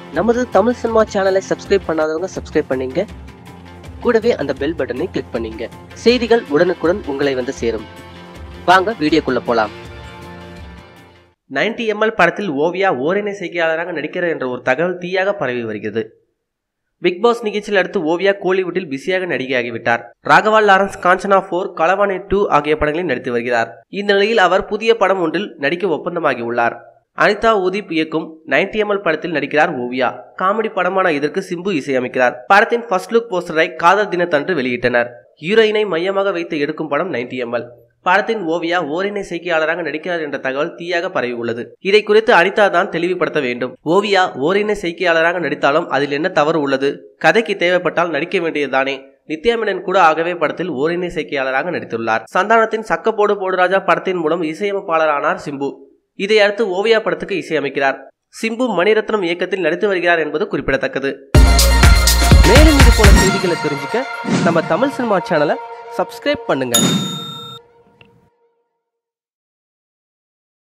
நமது தமிழ் சினிமா சேனலை சப்ஸ்கிரைப் பண்ணாதவங்க சப்ஸ்கிரைப் பண்ணீங்க கூடவே அந்த பெல் பட்டனை கிளிக் பண்ணீங்க செய்திகள் உடனுக்குடன் உங்களை வந்து சேரும் வாங்க வீடியோக்குள்ள போலாம் 90 எம்எல் படத்தில் ஓவியா ஓரினை செய்கையாளராக நடிக்கிறார் என்ற ஒரு தகவல் தீயாக பரவி வருகிறது பிக் பாஸ் நிகழ்ச்சியில் அடுத்து ஓவியா கோலிவுட்டில் பிஸியாக நடிகையாகிவிட்டார் ராகவா லாரன்ஸ் காஞ்சனா போர் களவாணி டூ ஆகிய படங்களில் நடித்து வருகிறார் இந்த நிலையில் அவர் புதிய படம் ஒன்றில் நடிக்க ஒப்பந்தமாகி உள்ளார் அனிதா உதிப் இயக்கும் 90 எம்எல் படத்தில் நடிக்கிறார் ஓவியா காமெடி படமான இதற்கு சிம்பு இசையமைக்கிறார் படத்தின் ஃபர்ஸ்ட் லுக் போஸ்டரை காதல் தினத்தன்று வெளியிட்டனர் ஹீரோயினை மையமாக வைத்து எடுக்கும் படம் 90 எம்எல் படத்தின் ஓவியா ஓரினை செய்கையாளராக நடிக்கிறார் என்ற தகவல் தீயாக பரவி உள்ளது இதை குறித்து அனிதா தான் தெளிவுபடுத்த வேண்டும் ஓவியா ஓரினை செய்கையாளராக நடித்தாலும் அதில் என்ன தவறு உள்ளது கதைக்கு தேவைப்பட்டால் நடிக்க வேண்டியதுதானே நித்யா மேனன் கூட ஆகவே படத்தில் ஓரினை செய்கையாளராக நடித்துள்ளார் சந்தானத்தின் சக்கப்போடு போடுராஜா படத்தின் மூலம் இசையமைப்பாளரானார் சிம்பு இதை அடுத்து ஓவியா படத்துக்கு இசையமைக்கிறார் சிம்பு மணிரத்னம் இயக்கத்தில் நடித்து வருகிறார் என்பது குறிப்பிடத்தக்கது மேலும் இது போல செய்திகளை தெரிஞ்சுக்க நம்ம தமிழ் சினிமா சேனலை சப்ஸ்கிரைப் பண்ணுங்க